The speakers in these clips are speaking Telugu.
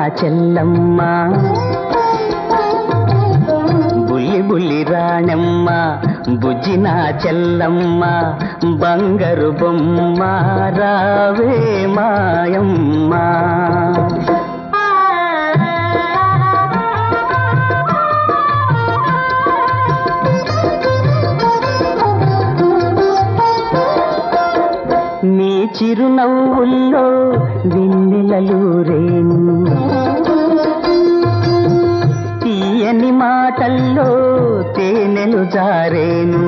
చెల్లమ్మ బుల్లి బుల్లి రాణమ్మ బుజ్జి నా చెల్లమ్మ బంగారు బొమ్మ రావే మాయమ్మ నీ చిరునవ్వుల్లో వెన్నెలలు రేణు తీయని మాటల్లో తేనెలు జారేను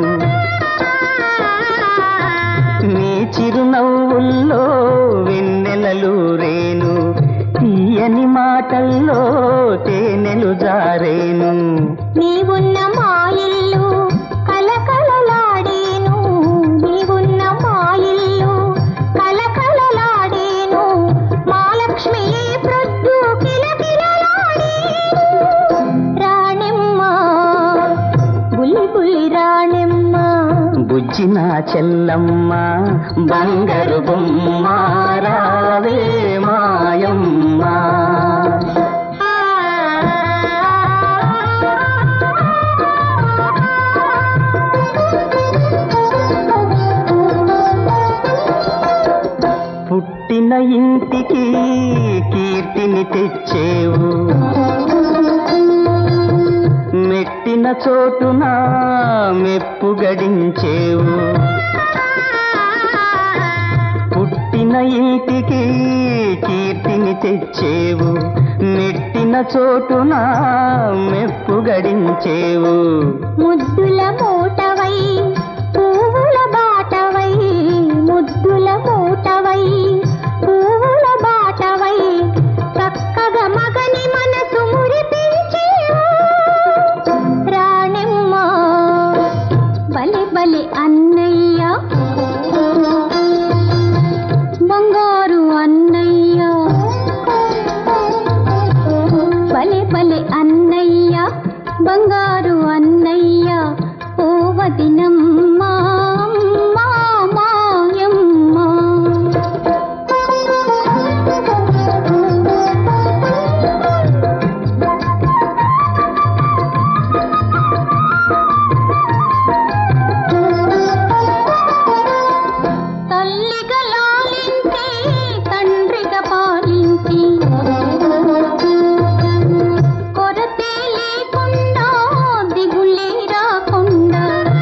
నీ చిరునవ్వుల్లో వెన్నెలలు రేను తీయని మాటల్లో తేనెలు జారేను నీవున్న మా ఇల్లు కలకలలాడేను నీవున్న మా ఇల్లు కలకలలాడేను మా లక్ష్మి ప్రొద్దు కిలకిలలాడేను రాణెమ్మ బుల్లి బుల్లి రాణెమ్మ బుజ్జి నా చెల్లమ్మ బంగారు బొమ్మ రావే మాయమ్మ పుట్టిన ఇంటికి కీర్తిని తెచ్చేవు మెట్టిన చోటున మెప్పు గడించేవు పుట్టిన ఇంటికి కీర్తిని తెచ్చేవు మెట్టిన చోటున మెప్పు గడించేవు ముద్దుల మూటవై పువ్వుల బాటవై ముద్దుల మూటవై పువ్వుల బాటవై చక్కగా మగని మనసు మురిపించేవు రాణెమ్మ బలి బలి అన్నయ్య బంగారు అన్నయ్య బలి బలి అన్నయ్య బంగారు అన్నయ్య ఓ వదినమ్మ అమ్మ మాయమ్మ తల్లిగా లాలించి తండ్రిగా పాలించి కొరతే లేకుండా దిగులే రాకుండా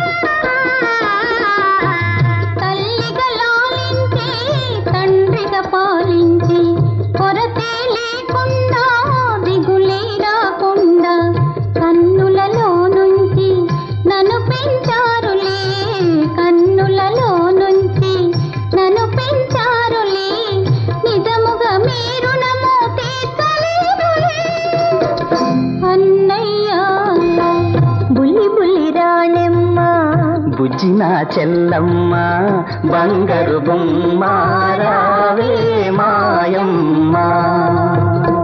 తల్లిగా లాలించి తండ్రిగా పాలించి కొరతే లేకుండా దిగులే రాకుండా కన్నులలో నుంచి నన్ను పెంచారులే కన్నులలో నుంచి నన్ను పెంచారులే నిజముగా మీరు నమో తీర్చలేదులే అన్నయ్య బుల్లి బుల్లి రాణెమ్మ బుజ్జి నా చెల్లమ్మ బంగారు బొమ్మ రావే మాయమ్మ